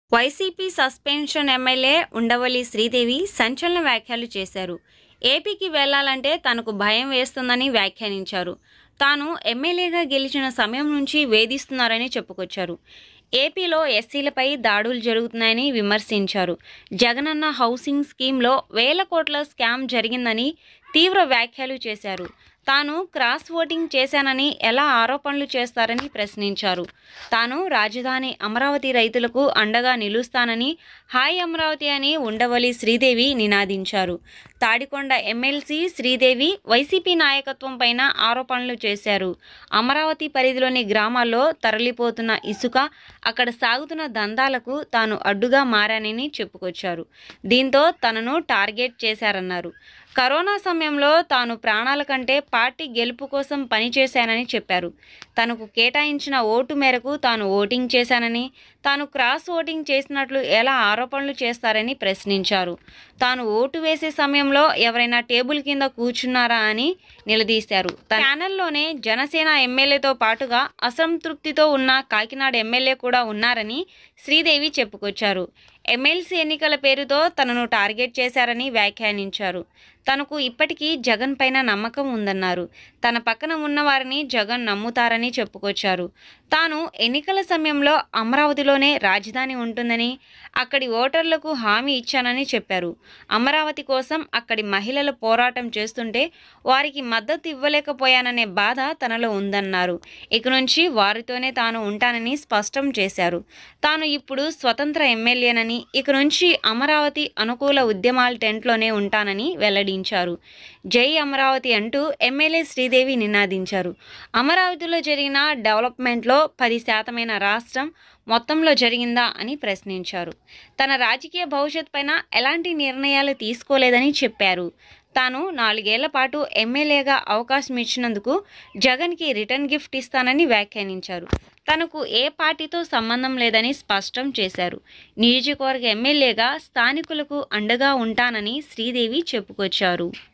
YCP suspension MLA Undavalli Sridevi సంచలన వ్యాఖ్యలు చేశారు ఏపీకి వెళ్లాలంటే తనకు భయం వేస్తుందని వ్యాఖ్యానించారు తాను ఎమ్మెల్యేగా గెలిచిన సమయం నుంచి వేధిస్తున్నారని చెప్పుకొచ్చారు ఏపీలో ఎస్సీలపై దాడులు జరుగుతున్నాయని విమర్శించారు జగనన్న హౌసింగ్ స్కీమ్లో వేల కోట్ల స్కామ్ జరిగిందని తీవ్ర వ్యాఖ్యలు చేశారు తాను క్రాస్ ఓటింగ్ చేశానని ఎలా ఆరోపణలు చేస్తారని ప్రశ్నించారు తాను రాజధాని అమరావతి రైతులకు అండగా నిలుస్తానని హాయ్ అమరావతి అని ఉండవల్లి శ్రీదేవి నినాదించారు తాడికొండ ఎమ్మెల్సీ శ్రీదేవి వైసీపీ నాయకత్వం పైన ఆరోపణలు చేశారు అమరావతి పరిధిలోని గ్రామాల్లో తరలిపోతున్న ఇసుక అక్కడ సాగుతున్న దందాలకు తాను అడ్డుగా మారానని చెప్పుకొచ్చారు దీంతో తనను టార్గెట్ చేశారన్నారు కరోనా సమయంలో తాను ప్రాణాల కంటే పార్టీ గెలుపు కోసం పనిచేశానని చెప్పారు తనకు కేటాయించిన ఓటు మేరకు తాను ఓటింగ్ చేశానని తాను క్రాస్ ఓటింగ్ చేసినట్లు ఎలా ఆరోపణలు చేస్తారని ప్రశ్నించారు తాను ఓటు వేసే సమయంలో ఎవరైనా టేబుల్ కింద కూర్చున్నారా అని నిలదీశారు తన ఛానల్లోనే జనసేన ఎమ్మెల్యేతో పాటుగా అసంతృప్తితో ఉన్న కాకినాడ ఎమ్మెల్యే కూడా ఉన్నారని శ్రీదేవి చెప్పుకొచ్చారు ఎమ్మెల్సీ ఎన్నికల పేరుతో తనను టార్గెట్ చేశారని వ్యాఖ్యానించారు తనకు ఇప్పటికీ జగన్ పైన నమ్మకం ఉందన్నారు తన పక్కన ఉన్న వారిని జగన్ నమ్ముతారని చెప్పుకొచ్చారు తాను ఎన్నికల సమయంలో అమరావతిలోనే రాజధాని ఉంటుందని అక్కడి ఓటర్లకు హామీ ఇచ్చానని చెప్పారు అమరావతి కోసం అక్కడి మహిళలు పోరాటం చేస్తుంటే వారికి మద్దతు ఇవ్వలేకపోయాననే బాధ తనలో ఉందన్నారు ఇక నుంచి వారితోనే తాను ఉంటానని స్పష్టం చేశారు తాను ఇప్పుడు స్వతంత్ర ఎమ్మెల్యేనని ఇక నుంచి అమరావతి అనుకూల ఉద్యమాల టెంట్లోనే ఉంటానని వెల్లడించారు జై అమరావతి అంటూ ఎమ్మెల్యే శ్రీదేవి నినాదించారు అమరావతిలో జరిగిన డెవలప్మెంట్లో పది శాతమైన రాష్ట్రం మొత్తంలో జరిగిందా అని ప్రశ్నించారు తన రాజకీయ భవిష్యత్ పైన ఎలాంటి నిర్ణయాలు తీసుకోలేదని చెప్పారు తాను నాలుగేళ్ల పాటు ఎమ్మెల్యేగా అవకాశం ఇచ్చినందుకు జగన్కి రిటర్న్ గిఫ్ట్ ఇస్తానని వ్యాఖ్యానించారు తనకు ఏ పార్టీతో సంబంధం లేదని స్పష్టం చేశారు నియోజకవర్గ ఎమ్మెల్యేగా స్థానికులకు అండగా ఉంటానని శ్రీదేవి చెప్పుకొచ్చారు